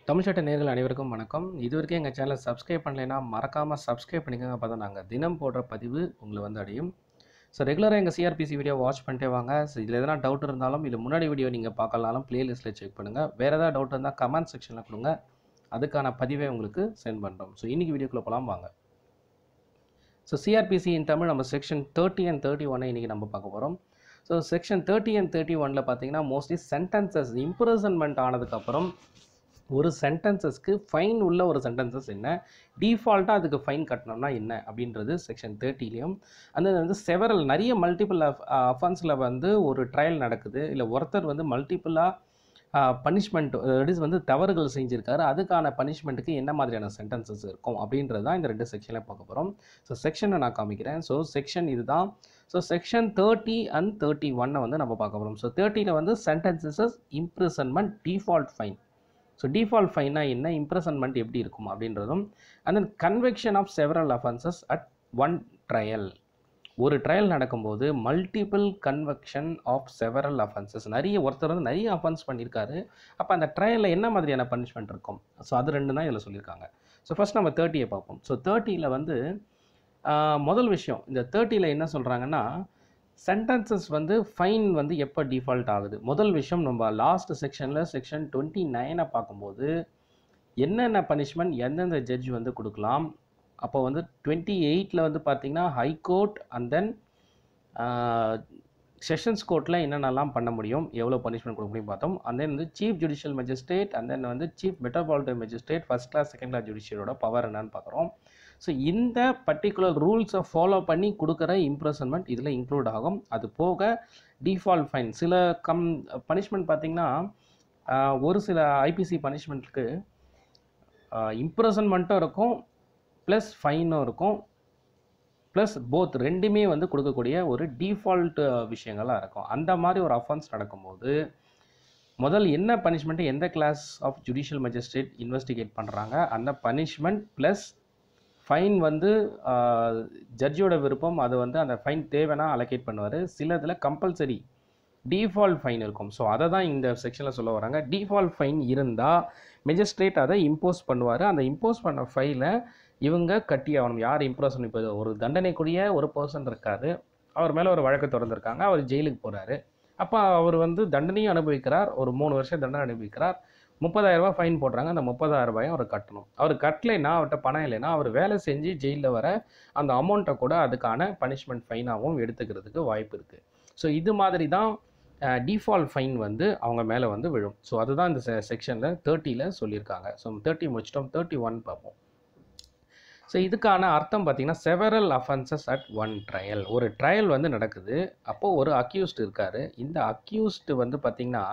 தமிழ் சட்ட நேர்கள் அனைவருக்கும் வணக்கம் இது வரைக்கும் எங்கள் சேனலை சப்ஸ்கிரைப் பண்ணலைன்னா மறக்காமல் சப்ஸ்கிரைப் பண்ணிக்கோங்க அப்போ தான் நாங்கள் தினம் போடுற பதிவு உங்களை வந்து அடையும் ஸோ ரெகுலராக எங்கள் சிஆர்பிசி வீடியோ வாட்ச் பண்ணிட்டே வாங்க ஸோ இதில் எதனா டவுட் இருந்தாலும் இல்லை முன்னாடி வீடியோ நீங்கள் பார்க்கலனாலும் பிளேலிஸ்ட்டில் செக் பண்ணுங்கள் வேறு ஏதாவது டவுட் இருந்தால் கமெண்ட் செக்ஷனில் கொடுங்க அதுக்கான பதிவை உங்களுக்கு சென்ட் பண்ணுறோம் ஸோ இன்றைக்கி வீடியோக்குள்ளே போகலாம் வாங்க ஸோ சிஆர்பிசி இன் தமிழ் நம்ம செக்ஷன் தேர்ட்டி அண்ட் தேர்ட்டி ஒன்னை இன்றைக்கி நம்ம பார்க்க போகிறோம் so section thirty and thirty ஒனில் பார்த்தீங்கன்னா மோஸ்ட்லி சென்டென்சஸ் இம்ப்ரசன்மெண்ட் ஆனதுக்கப்புறம் ஒரு சென்டென்சஸ்க்கு ஃபைன் உள்ள ஒரு சென்டென்சஸ் என்ன டிஃபால்ட்டாக அதுக்கு ஃபைன் கட்டணும்னா என்ன அப்படின்றது செக்ஷன் தேர்ட்டிலையும் அந்த வந்து செவரல் நிறைய மல்டிபிள் அஃபென்ஸில் வந்து ஒரு ட்ரையல் நடக்குது இல்லை ஒருத்தர் வந்து மல்டிப்புளாக பனிஷ்மெண்ட் இஸ் வந்து தவறுகள் செஞ்சுருக்காரு அதுக்கான பனிஷ்மெண்ட்டுக்கு என்ன மாதிரியான சென்டென்சஸ் இருக்கும் அப்படின்றது தான் இந்த ரெண்டு செக்ஷனில் பார்க்க போகிறோம் ஸோ செக்ஷனை நான் காமிக்கிறேன் ஸோ செக்ஷன் இதுதான் so section thirty and thirty ஒன்னை வந்து நம்ம பார்க்க போகிறோம் ஸோ தேர்ட்டியில் வந்து sentences imprisonment default fine so default ஃபைனா என்ன இம்ப்ரெசன்மெண்ட் எப்படி இருக்கும் அப்படின்றதும் and then conviction of several offences at one trial ஒரு ட்ரையல் நடக்கும்போது multiple conviction of several offences நிறைய ஒருத்தர் வந்து நிறைய அஃபென்ஸ் பண்ணியிருக்காரு அப்போ அந்த ட்ரையலில் என்ன மாதிரியான பனிஷ்மெண்ட் இருக்கும் ஸோ அது ரெண்டு தான் இதில் சொல்லியிருக்காங்க ஸோ ஃபஸ்ட் நம்ம தேர்ட்டியை பார்ப்போம் ஸோ தேர்ட்டியில் வந்து ஆஹ், முதல் விஷயம் இந்த தேர்ட்டியில் என்ன சொல்கிறாங்கன்னா சென்டென்சஸ் வந்து ஃபைன் வந்து எப்போ டிஃபால்ட் ஆகுது முதல் விஷயம் நம்ம லாஸ்ட் செக்ஷனில் செக்ஷன் டுவெண்ட்டி நைனை பார்க்கும்போது என்னென்ன பனிஷ்மெண்ட் எந்தெந்த ஜட்ஜ் வந்து கொடுக்கலாம் அப்போ வந்து டுவெண்ட்டி எயிட்டில் வந்து பார்த்திங்கன்னா ஹைகோர்ட் அண்ட் தென் செஷன்ஸ் கோர்ட்டில் என்னென்னலாம் பண்ண முடியும் எவ்வளோ பனிஷ்மெண்ட் கொடுக்க முடியும் பார்த்தோம் அண்ட் தென் வந்து chief judicial magistrate and then வந்து chief metropolitan magistrate first class second class ஜுடிஷியலோட பவர் என்னன்னு பார்க்குறோம் ஸோ இந்த பர்டிகுலர் ரூல்ஸை ஃபாலோ பண்ணி கொடுக்குற இம்ப்ரெசன்மெண்ட் இதில் இன்க்ளூட் ஆகும் அது போக டிஃபால்ட் ஃபைன் சில கம் பனிஷ்மெண்ட் பார்த்திங்கன்னா ஆஹ், ஒரு சில ஐபிசி பனிஷ்மெண்ட்டுக்கு இம்ப்ரெசன்மெண்ட்டும் இருக்கும் ப்ளஸ் ஃபைனும் இருக்கும் ப்ளஸ் போத் ரெண்டுமே வந்து கொடுக்கக்கூடிய ஒரு டிஃபால்ட் விஷயங்களாக இருக்கும் அந்த மாதிரி ஒரு அஃபென்ஸ் நடக்கும்போது முதல் என்ன பனிஷ்மெண்ட்டு எந்த class of judicial magistrate investigate பண்ணுறாங்க அந்த பனிஷ்மெண்ட் ப்ளஸ் ஃபைன் வந்து ஜட்ஜோட விருப்பம் அது வந்து அந்த ஃபைன் தேவைன்னா அலோகேட் பண்ணுவார் சில இதில் கம்பல்சரி டிஃபால்ட் ஃபைன் இருக்கும் ஸோ அதை தான் இந்த செக்ஷனில் சொல்ல வராங்க டிஃபால்ட் ஃபைன் இருந்தால் மெஜிஸ்ட்ரேட் அதை இம்போஸ் பண்ணுவார் அந்த இம்போஸ் பண்ண ஃபைலை இவங்க கட்டி ஆகணும் யார் இம்ப்ரெஸ் இப்போ ஒரு தண்டனைக்குரிய ஒரு பர்சன் இருக்காரு அவர் மேலே ஒரு வழக்கு திறந்திருக்காங்க அவர் ஜெயிலுக்கு போகிறாரு அப்போ அவர் வந்து தண்டனையும் அனுபவிக்கிறார் ஒரு மூணு வருஷம் தண்டனை அனுபவிக்கிறார் முப்பதாயிரம் ரூபாய் ஃபைன் போடுறாங்க அந்த முப்பதாயிரம் ரூபாயும் அவர் கட்டணும் அவர் கட்டலைன்னா அவர்கிட்ட பணம் இல்லைன்னா அவர் வேலை செஞ்சு ஜெயிலில் வர அந்த அமௌண்ட்டை கூட அதுக்கான பனிஷ்மெண்ட் ஃபைனாகவும் எடுத்துக்கிறதுக்கு வாய்ப்பு இருக்குது ஸோ இது மாதிரி தான் டிஃபால்ட் ஃபைன் வந்து அவங்க மேலே வந்து விழும் ஸோ அதுதான் இந்த செக்ஷனில் தேர்ட்டியில் சொல்லியிருக்காங்க ஸோ தேர்ட்டி முடிச்சிட்டோம் தேர்ட்டி ஒன் பார்ப்போம் ஸோ இதுக்கான அர்த்தம் பார்த்தீங்கன்னா several offences at one trial ஒரு ட்ரையல் வந்து நடக்குது அப்போது ஒரு அக்யூஸ்ட் இருக்கார் இந்த அக்யூஸ்டு வந்து பார்த்திங்கன்னா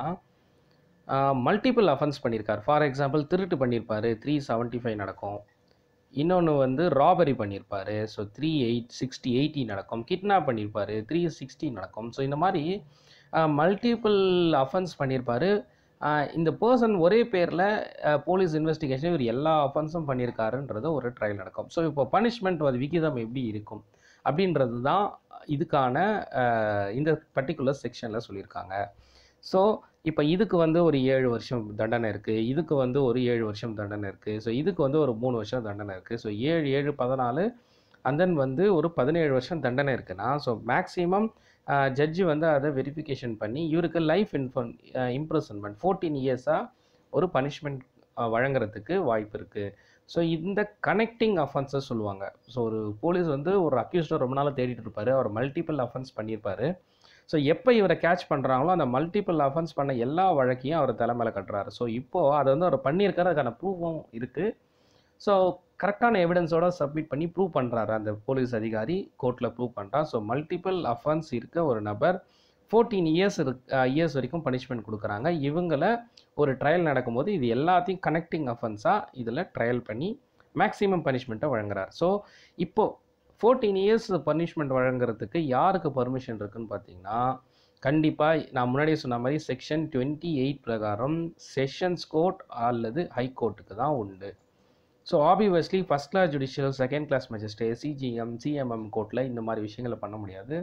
மல்டிபிள் அஃபென்ஸ் பண்ணியிருக்கார் ஃபார் எக்ஸாம்பிள் திருட்டு பண்ணியிருப்பார் த்ரீ செவன்ட்டி ஃபைவ் நடக்கும் இன்னொன்று வந்து ராபரி பண்ணியிருப்பார் so three eight sixty eighty நடக்கும் கிட்னாப் பண்ணியிருப்பார் த்ரீ சிக்ஸ்டி நடக்கும் ஸோ இந்த மாதிரி மல்டிபிள் அஃபென்ஸ் பண்ணியிருப்பார் இந்த பர்சன் ஒரே பேரில் போலீஸ் இன்வெஸ்டிகேஷன் இவர் எல்லா அஃபென்ஸும் பண்ணியிருக்காருன்றது ஒரு ட்ரையல் நடக்கும் ஸோ இப்போ பனிஷ்மெண்ட் அது விகிதம் எப்படி இருக்கும் அப்படின்றது தான் இதுக்கான அஹ், இந்த பர்டிகுலர் செக்ஷனில் சொல்லியிருக்காங்க ஸோ இப்போ இதுக்கு வந்து ஒரு ஏழு வருஷம் தண்டனை இருக்குது இதுக்கு வந்து ஒரு ஏழு வருஷம் தண்டனை இருக்குது ஸோ இதுக்கு வந்து ஒரு மூணு வருஷம் தண்டனை இருக்குது ஸோ ஏழு ஏழு பதினாலு அண்ட் தென் வந்து ஒரு பதினேழு வருஷம் தண்டனை இருக்குன்னா ஸோ மேக்ஸிமம் ஜட்ஜி வந்து அதை வெரிஃபிகேஷன் பண்ணி இவருக்கு லைஃப் இன்ஃபன் இம்ப்ரெசன்மெண்ட் ஃபோர்டீன் இயர்ஸாக ஒரு பனிஷ்மெண்ட் வழங்குறதுக்கு வாய்ப்பு இருக்குது ஸோ இந்த கனெக்டிங் அஃபென்ஸஸ் சொல்லுவாங்க ஸோ ஒரு போலீஸ் வந்து ஒரு அக்யூஸ்டை ரொம்ப நாளாக தேடிட்டு இருப்பார் அவர் மல்டிபிள் அஃபென்ஸ் பண்ணியிருப்பார் ஸோ எப்போ இவரை கேட்ச் பண்ணுறாங்களோ அந்த மல்டிபிள் அஃபென்ஸ் பண்ண எல்லா வழக்கையும் அவர் தலைமையில் கட்டுறாரு ஸோ இப்போது அதை வந்து அவர் பண்ணியிருக்காரு அதுக்கான ப்ரூஃபும் இருக்குது ஸோ கரெக்டான எவிடன்ஸோட சப்மிட் பண்ணி ப்ரூவ் பண்ணுறாரு அந்த போலீஸ் அதிகாரி கோர்ட்டில் ப்ரூவ் பண்ணுறான் ஸோ மல்டிபிள் அஃபென்ஸ் இருக்க ஒரு நபர் ஃபோர்டீன் இயர்ஸ் இயர்ஸ் வரைக்கும் பனிஷ்மெண்ட் கொடுக்குறாங்க இவங்கள ஒரு ட்ரையல் நடக்கும்போது இது எல்லாத்தையும் கனெக்டிங் அஃபென்ஸாக இதில் ட்ரையல் பண்ணி மேக்ஸிமம் பனிஷ்மெண்ட்டை வழங்குறார் ஸோ இப்போது ஃபோர்டீன் இயர்ஸ் பனிஷ்மெண்ட் வழங்குறதுக்கு யாருக்கு பர்மிஷன் இருக்குன்னு பார்த்தீங்கன்னா கண்டிப்பாக நான் முன்னாடியே சொன்ன மாதிரி செக்ஷன் டுவெண்ட்டி எயிட் பிரகாரம் செஷன்ஸ் கோர்ட் அல்லது ஹை கோர்ட்டுக்கு தான் உண்டு so obviously first class judicial second class magistrate CJM CMM கோர்ட்டில் இந்த மாதிரி விஷயங்களை பண்ண முடியாது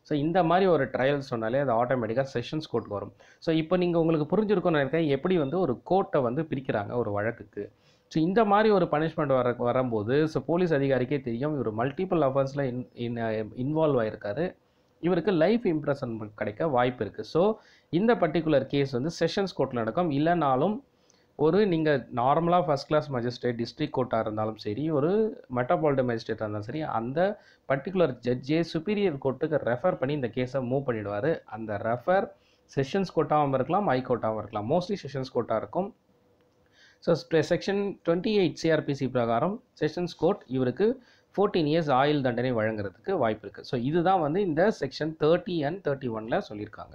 ஸோ இந்த மாதிரி ஒரு ட்ரையல் சொன்னாலே அது ஆட்டோமேட்டிக்காக செஷன்ஸ் கோர்ட்டுக்கு வரும் ஸோ இப்போ நீங்கள் உங்களுக்கு புரிஞ்சிருக்கும்னு நினைக்கிறேன் எப்படி வந்து ஒரு கோர்ட்டை வந்து பிரிக்கிறாங்க ஒரு வழக்குக்கு ஸோ இந்த மாதிரி ஒரு பனிஷ்மெண்ட் வர வரும்போது ஸோ போலீஸ் அதிகாரிக்கே தெரியும் இவர் மல்டிபிள் அஃபர்ஸில் இன் இன் இன்வால்வ் ஆகிருக்காரு இவருக்கு லைஃப் இம்ப்ரெஷன் கிடைக்க வாய்ப்பு இருக்குது ஸோ இந்த பர்டிகுலர் கேஸ் வந்து செஷன்ஸ் கோர்ட்டில் நடக்கும் இல்லைனாலும் ஒரு நீங்கள் நார்மலாக ஃபஸ்ட் கிளாஸ் மஜிஸ்ட்ரேட் டிஸ்ட்ரிக்ட் கோர்ட்டாக இருந்தாலும் சரி ஒரு மெட்ரோபாலிட்டன் மேஜிஸ்ட்ரேட்டாக இருந்தாலும் சரி அந்த பர்டிகுலர் ஜட்ஜே சுப்பீரியர் கோர்ட்டுக்கு ரெஃபர் பண்ணி இந்த கேஸை மூவ் பண்ணிடுவார் அந்த ரெஃபர் செஷன்ஸ் கோர்ட்டாகவும் இருக்கலாம் ஹை கோர்ட்டாகவும் இருக்கலாம் மோஸ்ட்லி செஷன்ஸ் கோர்ட்டாக இருக்கும் so section twenty eight CrPC பிரகாரம் செஷன்ஸ் கோர்ட் இவருக்கு ஃபோர்டீன் இயர்ஸ் ஆயுள் தண்டனை வழங்குறதுக்கு வாய்ப்பு இருக்குது ஸோ இதுதான் வந்து இந்த செக்ஷன் தேர்ட்டி அண்ட் தேர்ட்டி ஒனில் சொல்லியிருக்காங்க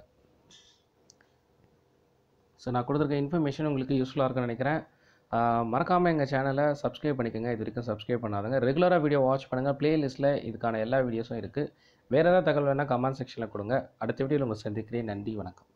ஸோ நான் கொடுத்துருக்க இன்ஃபர்மேஷன் உங்களுக்கு யூஸ்ஃபுல்லாக இருக்குன்னு நினைக்கிறேன் மறக்காமல் எங்கள் சேனலை சப்ஸ்கிரைப் பண்ணிக்கோங்க இது வரைக்கும் சப்ஸ்கிரைப் பண்ணாதுங்க ரெகுலராக வீடியோ வாட்ச் பண்ணுங்கள் ப்ளேலிஸ்ட்டில் இதுக்கான எல்லா வீடியோஸும் இருக்குது வேறு ஏதாவது தகவல் வேணால் கமெண்ட் செக்ஷனில் கொடுங்க அடுத்த வீடியோவில் உங்களை சந்திக்கிறேன் நன்றி வணக்கம்